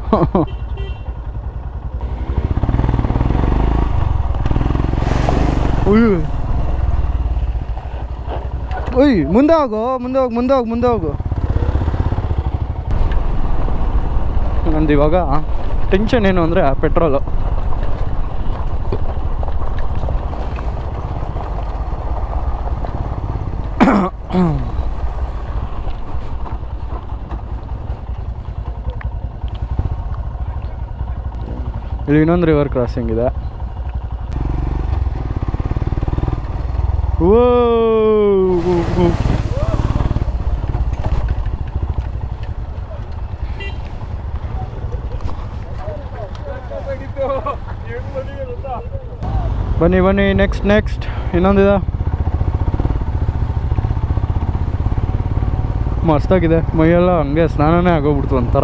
ಉಯ್ ಉಯ್ ಮುಂದೆ ಹೋಗು ಮುಂದೆ ಹೋಗು ಮುಂದೆ ಹೋಗು ಮುಂದೆ ಹೋಗು ನಂದು ಇವಾಗ ಟೆನ್ಷನ್ ಏನು ಅಂದರೆ ಪೆಟ್ರೋಲು ಇಲ್ಲಿ ಇನ್ನೊಂದು ರಿವರ್ ಕ್ರಾಸಿಂಗ್ ಇದೆ ಓ ಬನ್ನಿ ಬನ್ನಿ ನೆಕ್ಸ್ಟ್ ನೆಕ್ಸ್ಟ್ ಇನ್ನೊಂದಿದೆ ಮಸ್ತಾಗಿದೆ ಮೈಯೆಲ್ಲ ಹಂಗೆ ಸ್ನಾನನೇ ಆಗೋಗ್ಬಿಡ್ತು ಒಂಥರ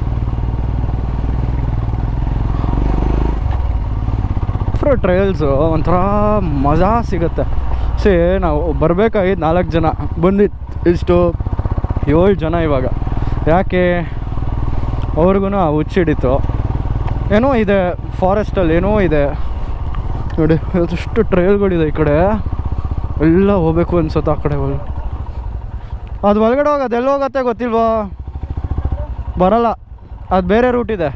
ಫ್ರೋ ಟ್ರಯಲ್ಸು ಒಂಥರ ಮಜಾ ಸಿಗುತ್ತೆ ಸೇ ನಾವು ಬರಬೇಕಾಗಿದ್ದು ನಾಲ್ಕು ಜನ ಬಂದಿತ್ತು ಇಷ್ಟು ಏಳು ಜನ ಇವಾಗ ಯಾಕೆ ಅವ್ರಿಗೂ ಆ ಹುಚ್ಚಿಡಿತು ಏನೋ ಇದೆ ಫಾರೆಸ್ಟಲ್ಲಿ ಏನೋ ಇದೆ ನೋಡಿ ಅದಷ್ಟು ಟ್ರೈಲ್ಗಳಿದೆ ಈ ಕಡೆ ಎಲ್ಲ ಹೋಗ್ಬೇಕು ಅನ್ಸುತ್ತೆ ಆ ಕಡೆ ಹೋಗಿ ಅದು ಒಳಗಡೆ ಹೋಗೋದು ಎಲ್ಲಿ ಹೋಗತ್ತೆ ಗೊತ್ತಿಲ್ವಾ ಬರಲ್ಲ ಅದು ಬೇರೆ ರೂಟ್ ಇದೆ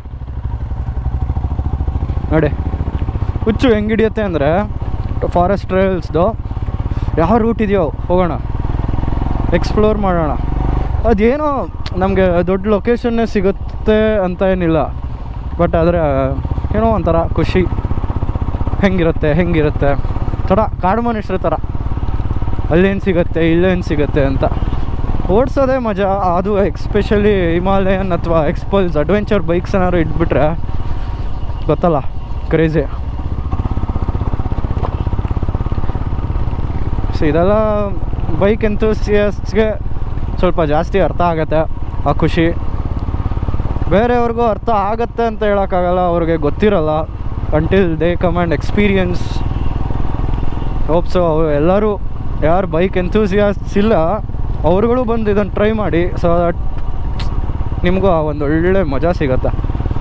ನೋಡಿ ಹುಚ್ಚು ಹೆಂಗೆ ಹಿಡಿಯುತ್ತೆ ಅಂದರೆ ಫಾರೆಸ್ಟ್ ಟ್ರೈಲ್ಸ್ದು ಯಾವ ರೂಟ್ ಇದೆಯೋ ಹೋಗೋಣ ಎಕ್ಸ್ಪ್ಲೋರ್ ಮಾಡೋಣ ಅದೇನೋ ನಮಗೆ ದೊಡ್ಡ ಲೊಕೇಶನ್ನೇ ಸಿಗುತ್ತೆ ಅಂತ ಏನಿಲ್ಲ ಬಟ್ ಆದರೆ ಏನೋ ಒಂಥರ ಖುಷಿ ಹೆಂಗಿರುತ್ತೆ ಹೆಂಗಿರುತ್ತೆ ಥರ ಕಾಡು ಮನುಷ್ಯರ ಥರ ಅಲ್ಲೇನು ಸಿಗುತ್ತೆ ಇಲ್ಲೇನು ಸಿಗುತ್ತೆ ಅಂತ ಓಡಿಸೋದೇ ಮಜಾ ಅದು ಎಕ್ಸ್ಪೆಷಲಿ ಹಿಮಾಲಯನ್ ಅಥವಾ ಎಕ್ಸ್ಪಲ್ಸ್ ಅಡ್ವೆಂಚರ್ ಬೈಕ್ಸ್ ಏನಾದ್ರು ಇಟ್ಬಿಟ್ರೆ ಗೊತ್ತಲ್ಲ ಕ್ರೇಜಿ ಸೊ ಇದೆಲ್ಲ ಬೈಕ್ ಎಂತೂಸಿಯಸ್ಗೆ ಸ್ವಲ್ಪ ಜಾಸ್ತಿ ಅರ್ಥ ಆಗತ್ತೆ ಆ ಖುಷಿ ಬೇರೆಯವ್ರಿಗೂ ಅರ್ಥ ಆಗತ್ತೆ ಅಂತ ಹೇಳೋಕ್ಕಾಗಲ್ಲ ಅವ್ರಿಗೆ ಗೊತ್ತಿರಲ್ಲ until they come and experience hopes ಎಲ್ಲರೂ ಯಾರು ಬೈಕ್ ಎಂತೂಸಿಯಾಸ್ ಇಲ್ಲ ಅವ್ರುಗಳು ಬಂದು ಇದನ್ನು ಟ್ರೈ ಮಾಡಿ ಸೊ ದಟ್ ನಿಮಗೂ ಆ ಒಂದು ಒಳ್ಳೆ ಮಜಾ ಸಿಗತ್ತೆ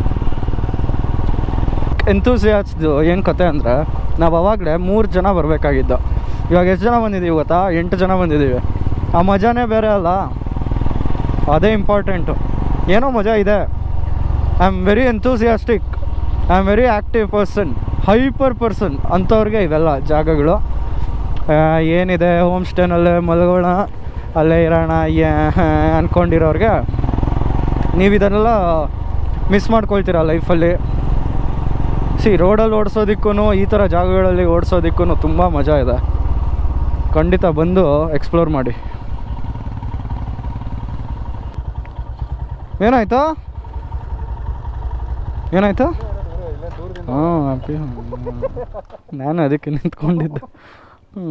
ಎಂತೂಸಿಯಾಸ್ದು ಏನು ಕತೆ ಅಂದರೆ ನಾವು ಅವಾಗಲೇ ಮೂರು ಜನ ಬರಬೇಕಾಗಿದ್ದು ಇವಾಗ ಎಷ್ಟು ಜನ ಬಂದಿದ್ದೀವಿ ಗೊತ್ತಾ ಎಂಟು ಜನ ಬಂದಿದ್ದೀವಿ ಆ ಮಜಾನೇ ಬೇರೆ ಅಲ್ಲ ಅದೇ ಇಂಪಾರ್ಟೆಂಟು ಏನೋ ಮಜಾ ಇದೆ I am very enthusiastic I am very active person hyper person ಅಂಥವ್ರಿಗೆ ಇವೆಲ್ಲ ಜಾಗಗಳು ಆ, ಏನಿದೆ ಹೋಮ್ ಸ್ಟೇನಲ್ಲೇ ಮಲಗೋಣ ಅಲ್ಲೇ ಇರೋಣ ಅಂದ್ಕೊಂಡಿರೋರಿಗೆ ನೀವು ಇದನ್ನೆಲ್ಲ ಮಿಸ್ ಮಾಡ್ಕೊಳ್ತೀರ ಲೈಫಲ್ಲಿ ಸಿ ರೋಡಲ್ಲಿ ಓಡಿಸೋದಕ್ಕೂ ಈ ಥರ ಜಾಗಗಳಲ್ಲಿ ಓಡಿಸೋದಕ್ಕೂ ತುಂಬ ಮಜಾ ಇದೆ ಖಂಡಿತ ಬಂದು ಎಕ್ಸ್ಪ್ಲೋರ್ ಮಾಡಿ ಏನಾಯ್ತು ಏನಾಯ್ತು ಹಾಂ ಹ್ಯಾಪಿ ನಾನು ಅದಕ್ಕೆ ನಿಂತ್ಕೊಂಡಿದ್ದೆ ಹ್ಞೂ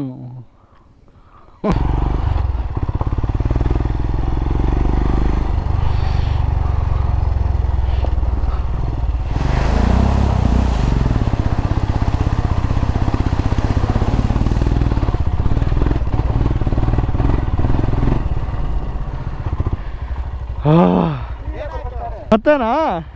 ಮತ್ತೇನಾ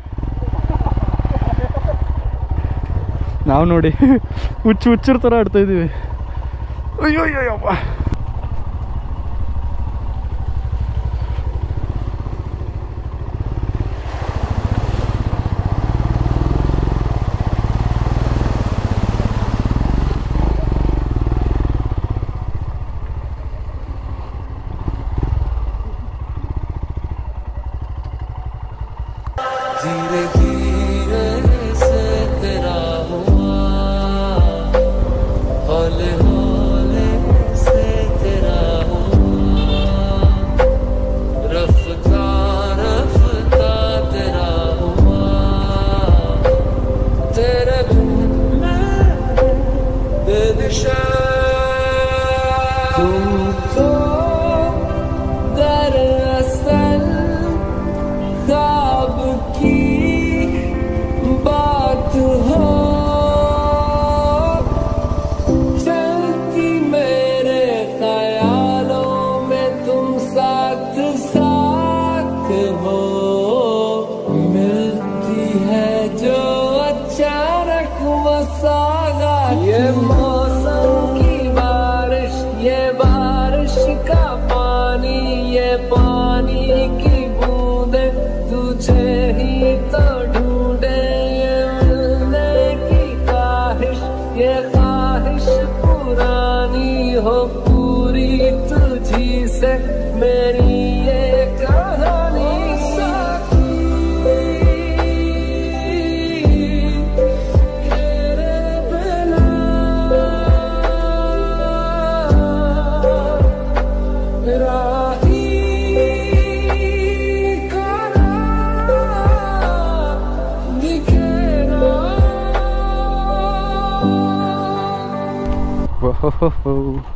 ನಾವು ನೋಡಿ ಹುಚ್ಚು ಹುಚ್ಚರ ಥರ ಆಡ್ತಾ ಇದ್ದೀವಿ ಅಯ್ಯೋ ಅಯ್ಯೋಯ್ಯಪ್ಪ धीरे धीरे से तेरा हुआ हौले हौले से मेरी ये कहानी साथी तेरे बिना राही करा दिखेगा ಓಹೋ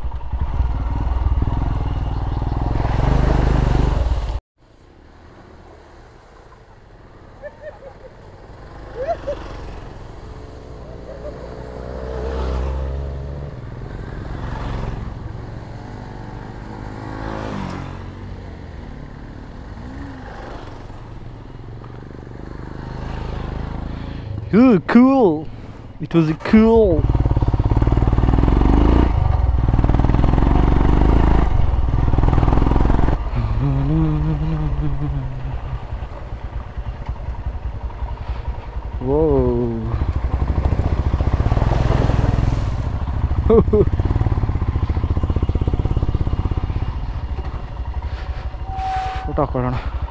Ooh, cool. It was cool. Whoa. Photo ಹಾಕೊಳ್ಳೋಣ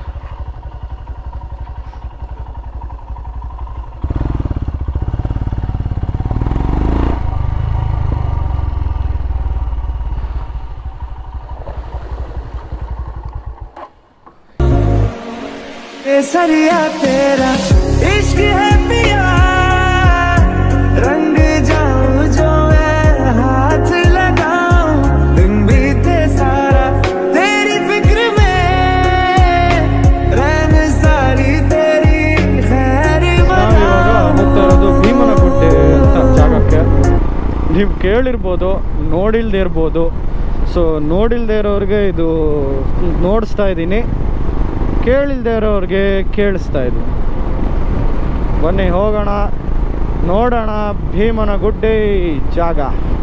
सरिया तेरा इश्क है पिया रंग जाऊं जो मैं हाथ लगाऊं दिन बीते सारा तेरी फिक्र में रहन सारी तेरी खैर ನಾವಿವಾಗ ಹೋಗ್ತಾ ಇರೋದು ಭೀಮನಗುಡ್ಡೆ ಅಂತ ಜಾಗಕ್ಕೆ ನೀವು ಕೇಳಿರ್ಬೋದು ನೋಡಿಲ್ದೇ ಇರ್ಬೋದು ಸೊ ನೋಡಿಲ್ದೇ ಇರೋರಿಗೆ ಇದು ನೋಡಿಸ್ತಾ ಇದ್ದೀನಿ ಕೇಳಿಲ್ದೇ ಇರೋರಿಗೆ ಕೇಳಿಸ್ತಾ ಇದ್ದೀನಿ ಬನ್ನಿ ಹೋಗೋಣ ನೋಡೋಣ ಭೀಮನಗುಡ್ಡೆ ಜಾಗ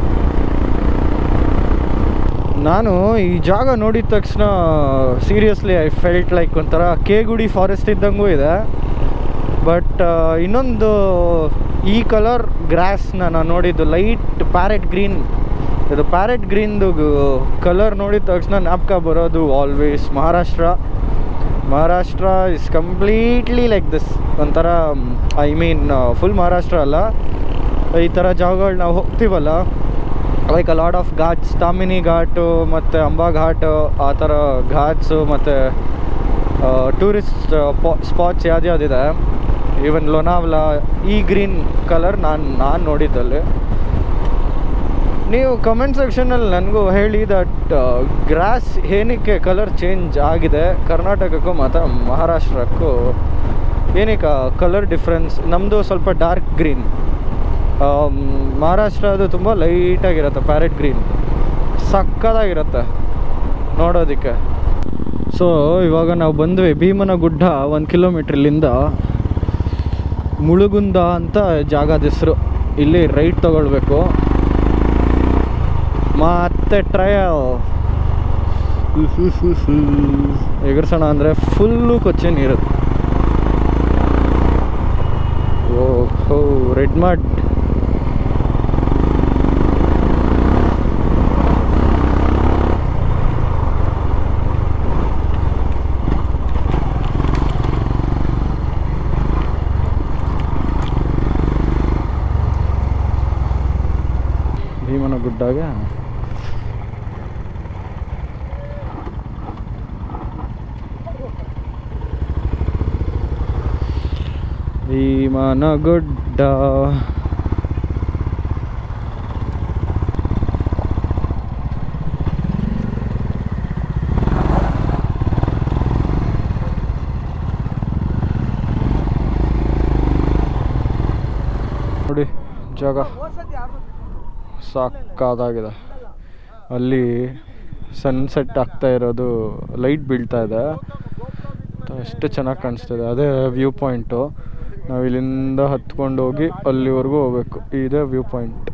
ನಾನು ಈ ಜಾಗ ನೋಡಿದ ತಕ್ಷಣ ಸೀರಿಯಸ್ಲಿ ಐ ಫೆಲ್ಟ್ ಲೈಕ್ ಒಂಥರ ಕೇಗುಡಿ ಫಾರೆಸ್ಟ್ ಇದ್ದಂಗೂ ಇದೆ ಬಟ್ ಇನ್ನೊಂದು ಈ ಕಲರ್ ಗ್ರಾಸ್ನ ನಾನು ನೋಡಿದ್ದು ಲೈಟ್ ಪ್ಯಾರೆಟ್ ಗ್ರೀನ್ ಇದು ಪ್ಯಾರೆಟ್ ಗ್ರೀನ್ದು ಕಲರ್ ನೋಡಿದ ತಕ್ಷಣ ಜ್ಞಾಪಕ ಬರೋದು always Maharashtra Maharashtra is completely like this ಒಂಥರ ಐ ಮೀನ್ ಫುಲ್ ಮಹಾರಾಷ್ಟ್ರ ಅಲ್ಲ ಈ ಥರ ಜಾಗಗಳು ನಾವು ಹೋಗ್ತೀವಲ್ಲ like a lot of ghats Tamini ghat ಮತ್ತು ಅಂಬಾ ಘಾಟು ಆ ಥರ ಘಾಟ್ಸು ಮತ್ತು ಟೂರಿಸ್ಟ್ ಸ್ಪಾಟ್ಸ್ ಯಾವ್ದ್ಯಾವ್ದಿದೆ ಈವನ್ ಲೋನಾವ್ಲಾ ಈ ಗ್ರೀನ್ ಕಲರ್ ನಾನು ನಾನು ನೋಡಿದ್ದಲ್ಲಿ ನೀವು ಕಮೆಂಟ್ ಸೆಕ್ಷನಲ್ಲಿ ನನಗೂ ಹೇಳಿ ದಟ್ ಗ್ರಾಸ್ ಏನಕ್ಕೆ ಕಲರ್ ಚೇಂಜ್ ಆಗಿದೆ ಕರ್ನಾಟಕಕ್ಕೂ ಮತ್ತು ಮಹಾರಾಷ್ಟ್ರಕ್ಕೂ ಏನಕ್ಕೆ ಕಲರ್ ಡಿಫ್ರೆನ್ಸ್ ನಮ್ಮದು ಸ್ವಲ್ಪ ಡಾರ್ಕ್ ಗ್ರೀನ್ ಮಹಾರಾಷ್ಟ್ರ ಅದು ತುಂಬ ಲೈಟಾಗಿರುತ್ತೆ ಪ್ಯಾರೆಟ್ ಗ್ರೀನ್ ಸಕ್ಕದಾಗಿರುತ್ತೆ ನೋಡೋದಕ್ಕೆ ಸೊ ಇವಾಗ ನಾವು ಬಂದ್ವಿ ಭೀಮನ ಗುಡ್ಡ ಒಂದು ಕಿಲೋಮೀಟ್ರ್ ಇಲ್ಲಿಂದ ಮುಳುಗುಂದ ಅಂತ ಜಾಗದ ಹೆಸರು ಇಲ್ಲಿ ರೈಟ್ ತಗೊಳ್ಬೇಕು ಮತ್ತೆ ಟ್ರಯಲ್ ಎಗರ್ಸೋಣ ಅಂದರೆ ಫುಲ್ಲು ಕೊಚ್ಚೆ ನೀರು ಓ ಹೋ ರೆಡ್ ಮಡ್ ಭೀಮನ ಗುಡ್ಡಾಗ ಭೀಮನ ಗುಡ್ಡ ನೋಡಿ ಜಾಗ ಸಾಕಾದಾಗಿದೆ ಅಲ್ಲಿ ಸನ್ಸೆಟ್ ಆಗ್ತಾ ಇರೋದು ಲೈಟ್ ಬೀಳ್ತಾ ಇದೆ ಎಷ್ಟು ಚೆನ್ನಾಗಿ ಕಾಣಿಸ್ತಿದೆ ಅದೇ ವ್ಯೂ ಪಾಯಿಂಟು ನಾವು ಇಲ್ಲಿಂದ ಹತ್ಕೊಂಡು ಹೋಗಿ ಅಲ್ಲಿವರೆಗೂ ಹೋಗ್ಬೇಕು ಇದೇ ವ್ಯೂ ಪಾಯಿಂಟ್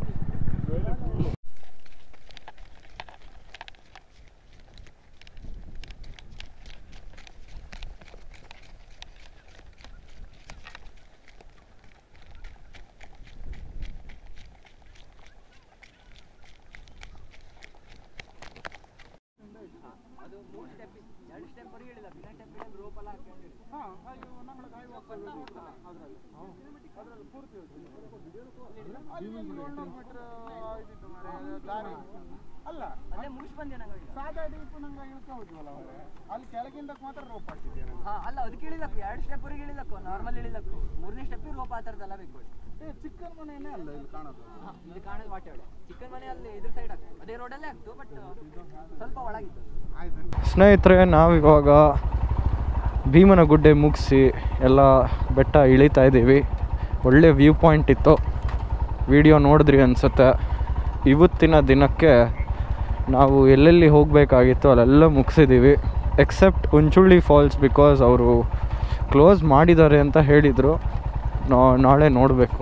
ಅಲ್ಲ ಅಲ್ಲೇ ಮುಗಿಸ್ ಬಂದೆ ನಂಗೆ ಸಾದಾ ಡೀಪ್ ನಂಗೆ ಇಳ್ಕ ಹೋದ್ವಲ್ಲ ಅವರೇ ಅಲ್ಲಿ ಕೆಳಗಿಂದಕ್ಕೆ ಮಾತ್ರ ರೋಪ್ ಹಾಕಿದ್ದೇನೆ ಹಾ ಅಲ್ಲ ಅದಕ್ಕೆ ಇಳಿಲಕ್ಕು ಎರಡು ಸ್ಟೆಪ್ ವರೆಗೆ ಇಳಿಲಕ್ಕು ನಾರ್ಮಲ್ ಇಳಿಲಕ್ಕು ಮೂರನೇ ಸ್ಟೆಪ್ ರೋಪ್ ಆ ಥರದ್ದೆಲ್ಲ ಬೇಕು ಏ ಚಿಕ್ಕನ್ ಮನೆಯೇ ಅಲ್ಲ ಇಲ್ಲಿ ಕಾಣೋದು ಹಾ ಇದು ಕಾಣೋದು ವಾಟೆ ಒಳ್ಳೆ ಚಿಕ್ಕನ್ ಮನೆ ಅಲ್ಲಿ ಇದ್ರ ಸೈಡ್ ಆಗ್ತು ಅದೇ ರೋಡಲ್ಲೇ ಆಗ್ತು ಬಟ್ ಸ್ವಲ್ಪ ಒಳಗಿತ್ತು ಆಯ್ತು ಸ್ನೇಹಿತರೆ ನಾವಿವಾಗ ಭೀಮನಗುಡ್ಡೆ ಮುಗಿಸಿ ಎಲ್ಲ ಬೆಟ್ಟ ಇಳಿತಾ ಇದ್ದೀವಿ ಒಳ್ಳೆ ವ್ಯೂ ಪಾಯಿಂಟ್ ಇತ್ತು ವಿಡಿಯೋ ನೋಡಿದ್ರಿ ಅನಿಸುತ್ತೆ ಇವತ್ತಿನ ದಿನಕ್ಕೆ ನಾವು ಎಲ್ಲೆಲ್ಲಿ ಹೋಗಬೇಕಾಗಿತ್ತು ಅಲ್ಲೆಲ್ಲ ಮುಗಿಸಿದ್ದೀವಿ ಎಕ್ಸೆಪ್ಟ್ ಉಂಚುಳ್ಳಿ ಫಾಲ್ಸ್ ಬಿಕಾಸ್ ಅವರು ಕ್ಲೋಸ್ ಮಾಡಿದ್ದಾರೆ ಅಂತ ಹೇಳಿದರು ನಾಳೆ ನೋಡಬೇಕು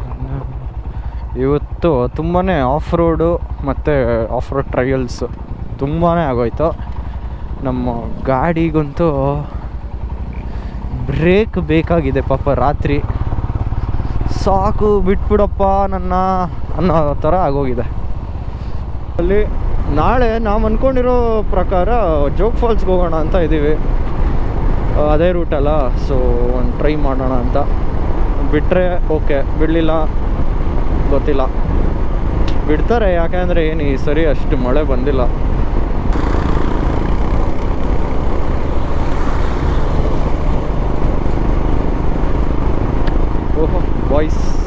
ಇವತ್ತು ತುಂಬಾ ಆಫ್ ರೋಡು ಮತ್ತು ಆಫ್ ರೋಡ್ ಟ್ರಯಲ್ಸ್ ತುಂಬಾ ಆಗೋಯ್ತು ನಮ್ಮ ಗಾಡಿಗಂತೂ ಬ್ರೇಕ್ ಬೇಕಾಗಿದೆ ಪಾಪ ರಾತ್ರಿ ಸಾಕು ಬಿಟ್ಬಿಡಪ್ಪ ನನ್ನ ಅನ್ನೋ ಥರ ಆಗೋಗಿದೆ ಅಲ್ಲಿ ನಾಳೆ ನಾವು ಅಂದ್ಕೊಂಡಿರೋ ಪ್ರಕಾರ ಜೋಗ್ ಫಾಲ್ಸ್ಗೆ ಹೋಗೋಣ ಅಂತ ಇದ್ದೀವಿ ಆ, ಅದೇ ರೂಟಲ್ಲ ಸೊ ಒಂದು ಟ್ರೈ ಮಾಡೋಣ ಅಂತ ಬಿಟ್ಟರೆ ಓಕೆ ಬಿಡಲಿಲ್ಲ ಗೊತ್ತಿಲ್ಲ ಬಿಡ್ತಾರೆ ಯಾಕೆಂದರೆ ಏನು ಈ ಸರಿ ಅಷ್ಟು ಮಳೆ ಬಂದಿಲ್ಲ ಓಹೋ ಬಾಯ್ಸ್